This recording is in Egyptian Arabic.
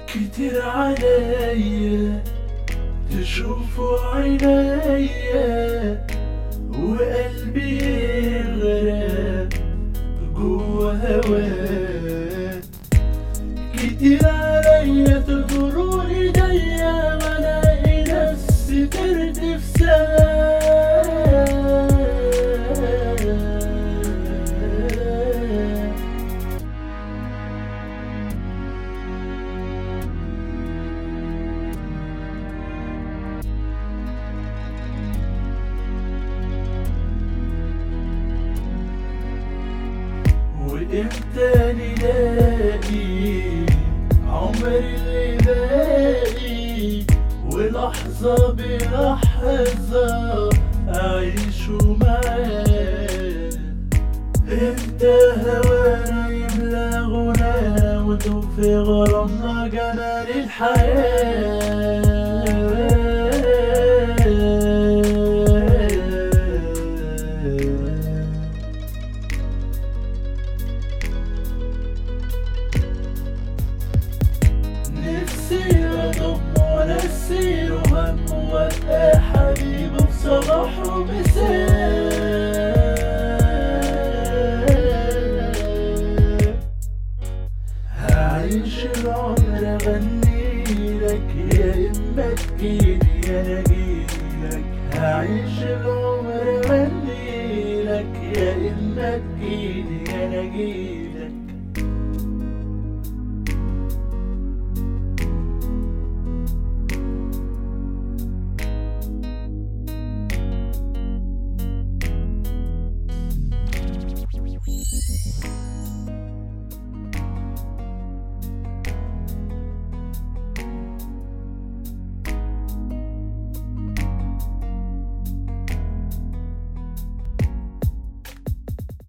كتير عليا تشوفوا عينيا وقلبي يغرق جوا هواك كتير عليا تجروا ايديا والاقي نفسي طرت في سماك وامتى نلاقي عمر اللي باقي ولحظة بلحظة أعيش معاه امتى هوانا يملى غنى وندوب في غرامنا جمال الحياة نفسي اضم وانسي وهم وابقى حبيبه بصباح ومساء هعيش العمر اغني لك يا اما تجيلي انا اجيلك هعيش العمر اغني لك يا اما تجيلي انا اجيلك